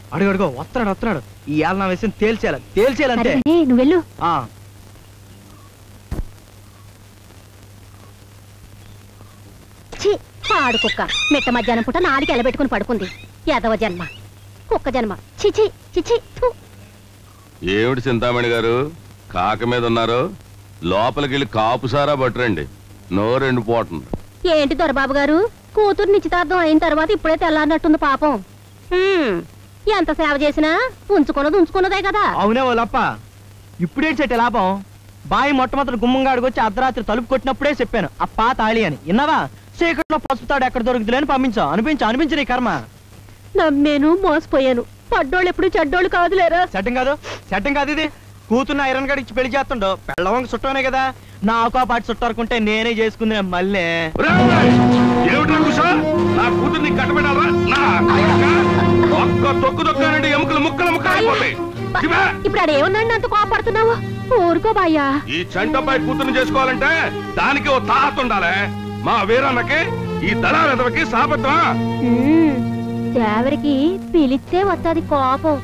అడుగు అడుగు వస్తున్నాడు వస్తున్నాడు ఈ ఏళ్ళ నా విషయం తేల్చేయాలి తేల్చేయాలంతే సరే నువ్వు వెళ్ళు ఆ ఛీ పాడు కుక్క మిట్ట మధ్యాహ్నం పూట నాలుగు ఎలబెట్టుకుని పడుకుంది యాదవ జన్మ కుక్క జన్మ చిచి చిచి థు. ఏమిటి చింతామణి గారు కాక మీద ఉన్నారు లోపలికి వెళ్ళి కాపు సారా పట్టురండి నోరెండు పోతుంది ఏంటి దొరబాబు గారు కూతురు నిశ్చితార్థం అయిన తర్వాత ఇప్పుడే తెల్లారినట్టుంది పాపం హ్మ్, ఎంత సేవ చేసినా ఉంచుకున్నది ఉంచుకున్నదే కదా అవునే వాళ్ళప్ప ఇప్పుడేడ్చేటే లాభం బాయి మొట్టమొదటి గుమ్మంగాడికి వచ్చి అర్ధరాత్రి తలుపు కొట్టినప్పుడే చెప్పాను అప్పా తాళి అని విన్నావా చీకట్లో పసుపు తాడు ఎక్కడ దొరుకుతులేని పంపించావు అనిపించు అనిపించు నీ కర్మ నమ్మేను మోసపోయాను పడ్డోళ్ళు ఎప్పుడు చెడ్డోళ్ళు కాదులేరా సెట్టింగ్ కాదు సెట్టింగ్ కాదు ఇది కూతున్న ఐరన్ గడికి పెళ్లి చేస్తుండో పెళ్ళవంక చుట్టనే కదా నాకు ఆ పాటి చుట్టారుకుంటే నేనే చేసుకుంది మళ్ళీ ఏమిటి కుషా నా కూతుర్ని కట్టబెట్టాలా నా కొడుకా? ఒక్క తొక్కు తొక్కానండి ఎముకలు ముక్కలు ముక్కలు అయిపోతాయి శివా, ఇప్పుడు ఆడేమన్నాడు అంత కోపడుతున్నావు ఊరుకో బాయ్యా ఈ చంటపై కూతుర్ని చేసుకోవాలంటే దానికి ఓ తాహత ఉండాలి మా వీరన్నకి ఈ దళా వెదవకి సాబత్వా మ్మ్. దేవరికి పిలిస్తే వస్తుంది కోపం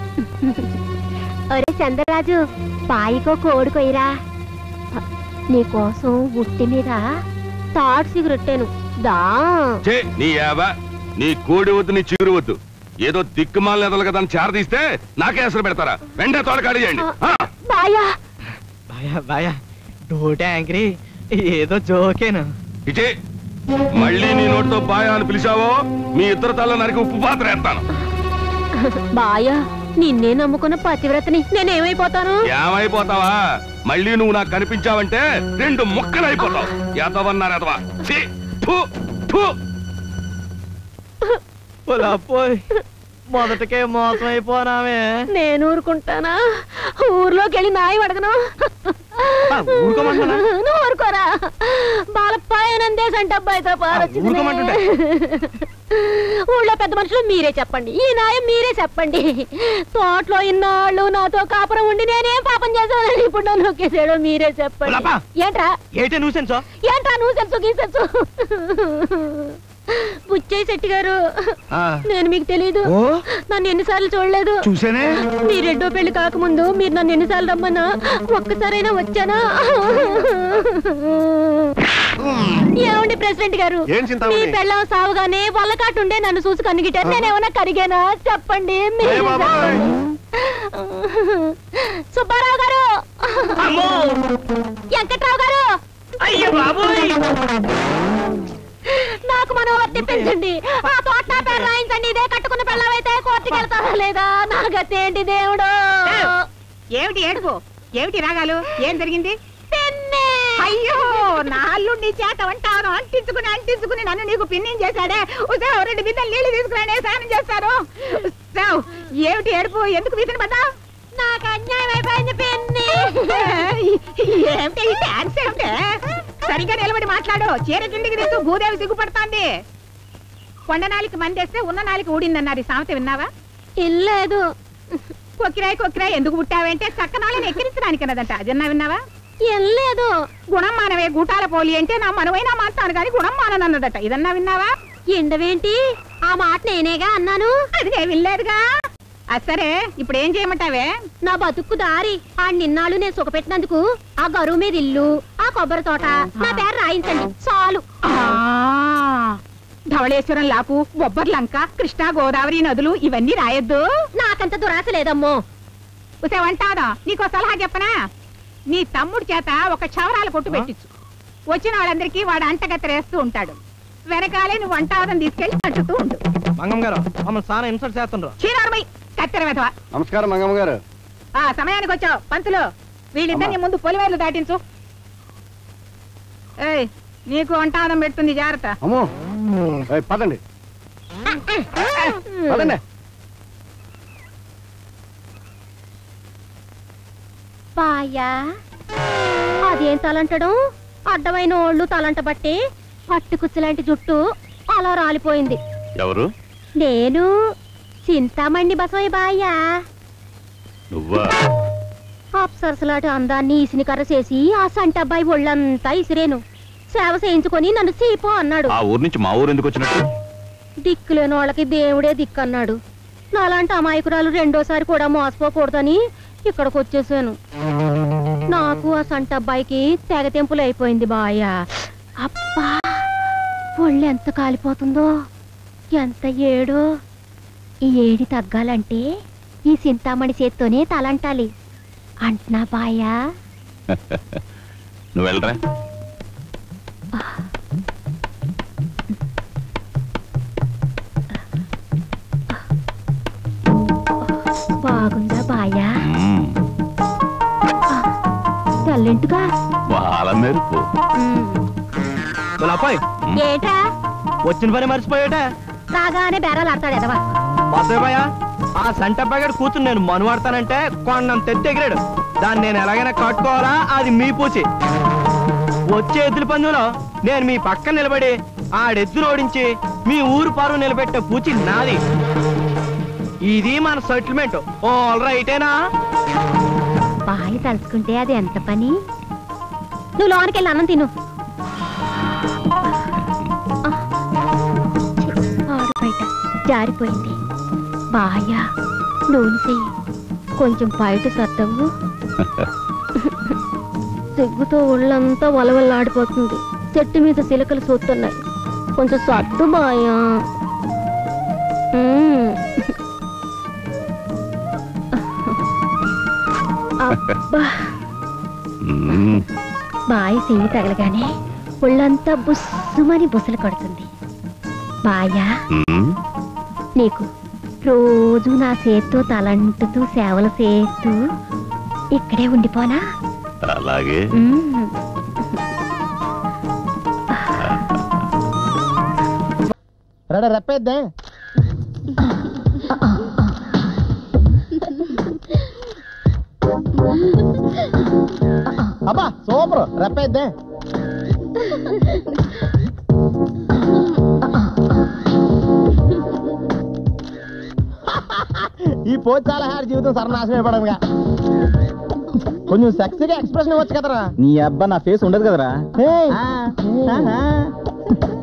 ఒరే చంద్రరాజు పాయికో కోడుకొయ్యరా నీకోసం ఉట్టి మీద తాడు సిగురొట్టాను దా చే నీ యావ నీ కోడి వద్దు నీ చిగురు వద్దు ఏదో దిక్కుమాల ఎదలు కదా అని చేరదీస్తే నాకే అసలు పెడతారా వెంటనే తోలకాడి చేయండి ఆ, బాయా బాయా బాయా డోటే యాంకరీ ఏదో జోకేను ఇచే మళ్ళీ నీ నోటితో బాయా అని పిలిచావో మీ ఇద్దరు తల్ల నరికి ఉప్పు పాత్ర వేస్తాను బాయా నిన్నే నమ్ముకున్న పతివ్రతని నేనేమైపోతాను ఏమైపోతావా మళ్ళీ నువ్వు నాకు కనిపించావంటే రెండు ముక్కలు అయిపోతావు ఎదవన్నారు ఎదవా ఛీ, ఫు, ఫు. పోయి మొదటకే మోసం అయిపోనామే నేను ఊరుకుంటానా ఊర్లోకి వెళ్ళి నాయి అడగను ఆ, ఊరుకోమంటున్నా? నువ్వు ఊరుకోరా బాలప్పాయనందేశంటే అబ్బాయితో పారొచ్చింది ఊరుకోమంటుంటే? ఊళ్ళో పెద్ద మనుషులు మీరే చెప్పండి ఈ నాయం మీరే చెప్పండి తోటలో ఇన్నాళ్ళు నాతో కాపురం ఉండి నేనేం పాపం చేశానని ఇప్పుడు నన్ను నొక్కేసాడో మీరే చెప్పండి ఉలపా. ఏంట్రా ఏటే నువ్వు ఏంట్రా నువ్వు సెన్సు గీసెన్సు బుచ్చయ్య శెట్టి గారు నేను మీకు తెలీదు ఓ నన్ను ఎన్నిసార్లు చూడలేదు చూసానే మీ రెండో పెళ్లి కాకముందు మీరు నన్ను ఎన్నిసార్లు రమ్మన్నా ఒక్కసారైనా వచ్చానా ఏమండి ప్రెసిడెంట్ గారు ఏం చింతామణి? మీ పెళ్ళం సావుగానే వల్లకాటుండే నన్ను చూసి కనిగిటారు నేనేమన్నా కరిగానా చెప్పండి మీరే అయ్య బాబోయ్. చెప్పండి. సుబ్బారావు గారు వెంకట్రావు గారు అయ్య బాబోయ్ నాకు మనోహర్ తెప్పించండి ఆ తోట నా పేరు రాయించండి ఇదే కట్టుకున్న పెళ్ళమైతే కోర్టుకి వెళ్తారా లేదా నా గతి ఏంటి దేవుడు ఏమిటి ఏడుపు ఏమిటి రాగాలు ఏం జరిగింది పిన్ని! అయ్యో నా అల్లుడిని చేత వంటాను అంటించుకుని అంటించుకుని నన్ను నీకు పిన్నిం చేశాడే ఉసావ్ రెండు బిందెలు నీళ్లు తీసుకురానే స్నానం చేస్తారు ఉసావ్, ఏమిటి ఏడుపు ఎందుకు వీధిని పడ్డా నాకు అన్యాయం అయిపోయింది పిన్ని ఏమిటి ఈ డాన్స్ ఏమిటి సరిగ్గా నిలబడి మాట్లాడు చీర కిందికి తీస్తూ భూదేవి సిగ్గుపడుతోంది కొండ నాలికి మందేస్తే ఉన్న నాలికి ఊడిందన్నారు ఈ సామెత విన్నావా ఇల్లేదు కొక్కిరాయి కొక్కిరాయి ఎందుకు పుట్టావంటే చక్కనాళ్ళని ఎక్కిరించడానికి అన్నదంట అదన్నా విన్నావా ఇల్లేదు గుణం మానవే గూటాల పోలి అంటే నా మనవైనా మాస్తాను కానీ గుణం మాననన్నదట ఇదన్నా విన్నావా ఎండవేంటి ఆ మాట నేనేగా అన్నాను అది నేను వినలేదుగా అది సరే ఇప్పుడు ఏం చేయమంటావే నా బతుక్కు దారి ఆ నిన్నాళ్ళు నేను సుఖపెట్టినందుకు ఆ గరువు మీద ఇల్లు ఆ కొబ్బరి తోట నా పేరు రాయించండి చాలు ఆ, ధవళేశ్వరం లాకు బొబ్బర్ లంక కృష్ణా గోదావరి నదులు ఇవన్నీ రాయొద్దు నాకంత దురాశ లేదమ్మో ఉసేవంటాదా నీకో సలహా చెప్పనా నీ తమ్ముడి చేత ఒక క్షవరాల కొట్టు పెట్టించు వచ్చిన వాళ్ళందరికీ వాడు అంటగత్తరేస్తూ ఉంటాడు వెనకాలే నువ్వు వంటావదం తీసుకెళ్లి కట్టుతూ ఉండు మంగం గారు మమ్మల్ని సారా ఇన్సల్ట్ చేస్తుండ్రు చీనారమై కత్తెర వెధవ నమస్కారం మంగమ్మ గారు ఆ సమయానికి వచ్చావు పంతులు వీళ్ళిద్దరిని ముందు పొలివేర్లు దాటించు ఏయ్ నీకు వంటావదం పెడుతుంది జాగ్రత్త అమ్మో ఏయ్, పదండి పదండి పాయా అదేం తలంటడం అడ్డమైన ఓళ్ళు తలంట బట్టి పట్టుకుచ్చులాంటి జుట్టు అలా రాలిపోయింది ఎవరు నేను చింతామండి బసవయ్య బాయ్యా నువ్వా అప్సరసలాంటి అందాన్ని ఇసిని కర్ర చేసి ఆ సంటబ్బాయి ఒళ్ళంతా ఇసిరేను సేవ చేయించుకొని నన్ను సీపో అన్నాడు ఆ ఊరు నుంచి మా ఊరు ఎందుకు వచ్చినట్టు దిక్కులేని వాళ్ళకి దేవుడే దిక్కన్నాడు నాలాంటి అమాయకురాలు రెండోసారి కూడా మోసపోకూడదని ఇక్కడికి వచ్చేసాను నాకు ఆ సంట అబ్బాయికి తెగ తెంపులు అయిపోయింది బాయ అబ్బా ఒళ్ళు ఎంత కాలిపోతుందో ఎంత ఏడో ఈ ఏడి తగ్గాలంటే ఈ చింతామణి చేత్తోనే తలంటాలి అంటున్నా బాయా నువ్వు వెళ్ళరా బాగుందా బాయా మ్మ్. తెల్లింటుగా వాళ్ళ మెరుపు అబ్బాయి ఏటా వచ్చిన పని మర్చిపోయాట రాగానే బేరాలు ఆడతాడు ఎదవా వస్తాయి ఆ సంటబ్బాయి గారు కూతురు నేను మనువాడతానంటే కొండంత ఎత్తు ఎగిరాడు దాన్ని నేను ఎలాగైనా కట్టుకోవాలా అది మీ పూచి వచ్చే ఎద్దుల పందులో నేను మీ పక్కన నిలబడి ఆడెద్దును ఓడించి మీ ఊరు పరువు నిలబెట్టే పూచి నాది ఇది మన సెటిల్మెంట్ ఆల్ రైటేనా బాయి తలుచుకుంటే అది ఎంత పని నువ్వు లోనికి వెళ్ళి అన్నం తిను ఆ, ఛీ, ఆడు బయట జారిపోయింది బాయా నూనె చెయ్యి కొంచెం బయట సర్దవు సిగ్గుతో ఒళ్ళంతా వలవల్లాడిపోతుంది చెట్టు మీద సిలకలు చూస్తున్నాయి కొంచెం సర్దు బాయా మ్మ్. అబ్బా మ్మ్. బాయి చెయ్యి తగలగానే ఒళ్ళంతా బుస్సుమని బుసలు కొడుతుంది బాయా మ్మ్. నీకు రోజు నా చేత్తో తలంటుతూ సేవలు చేస్తూ ఇక్కడే ఉండిపోనా అలాగే మ్మ్. రెడ రెప్పేద్దే అబ్బా సూపర్ రెప్పేద్దే ఈ పోచాల హారి జీవితం సర్వనాశనం అయిపోవడంగా కొంచెం సెక్సీగా ఎక్స్ప్రెషన్ ఇవ్వచ్చు కదరా నీ అబ్బా నా ఫేస్ ఉండదు కదరా